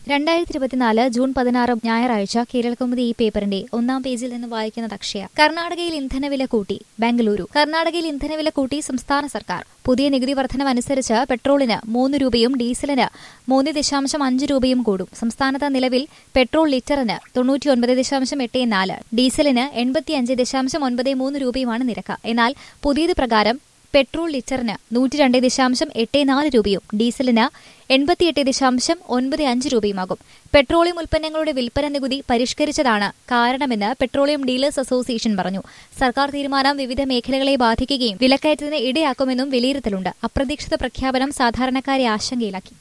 രണ്ടായിരത്തി ഇരുപത്തിനാല് ജൂൺ പതിനാറ് ഞായറാഴ്ച കേരളകൗമുദി ഈ പേപ്പറിന്റെ ഒന്നാം പേജിൽ നിന്ന് വായിക്കുന്നത് അക്ഷയ കർണാടകയിൽ ഇന്ധനവില കൂട്ടി ബാംഗ്ലൂരു കർണാടകയിൽ ഇന്ധനവില കൂട്ടി സംസ്ഥാന സർക്കാർ പുതിയ നികുതി വർധനവനുസരിച്ച് പെട്രോളിന് മൂന്ന് രൂപയും ഡീസലിന് മൂന്ന് ദശാംശം അഞ്ച് രൂപയും കൂടും സംസ്ഥാനത്ത് നിലവിൽ പെട്രോൾ ലിറ്ററിന് തൊണ്ണൂറ്റിയൊൻപത് ദശാംശം എട്ട് നാല് ഡീസലിന് എൺപത്തിയഞ്ച് ദശാംശം ഒൻപത് മൂന്ന് രൂപയുമാണ് നിരക്ക് എന്നാൽ പുതിയത് പ്രകാരം പെട്രോൾ ലിറ്ററിന് നൂറ്റി രണ്ട് ദശാംശം എട്ട് നാല് രൂപയും ഡീസലിന് എൺപത്തിയെട്ട് ദശാംശം ഒൻപത് അഞ്ച് രൂപയുമാകും പെട്രോളിയം ഉൽപ്പന്നങ്ങളുടെ വിൽപ്പന നികുതി പരിഷ്കരിച്ചതാണ് കാരണമെന്ന് പെട്രോളിയം ഡീലേഴ്സ് അസോസിയേഷൻ പറഞ്ഞു സർക്കാർ തീരുമാനം വിവിധ മേഖലകളെ ബാധിക്കുകയും വിലക്കയറ്റത്തിന് ഇടയാക്കുമെന്നും വിലയിരുത്തലുണ്ട് അപ്രതീക്ഷിത പ്രഖ്യാപനം സാധാരണക്കാരെ ആശങ്കയിലാക്കി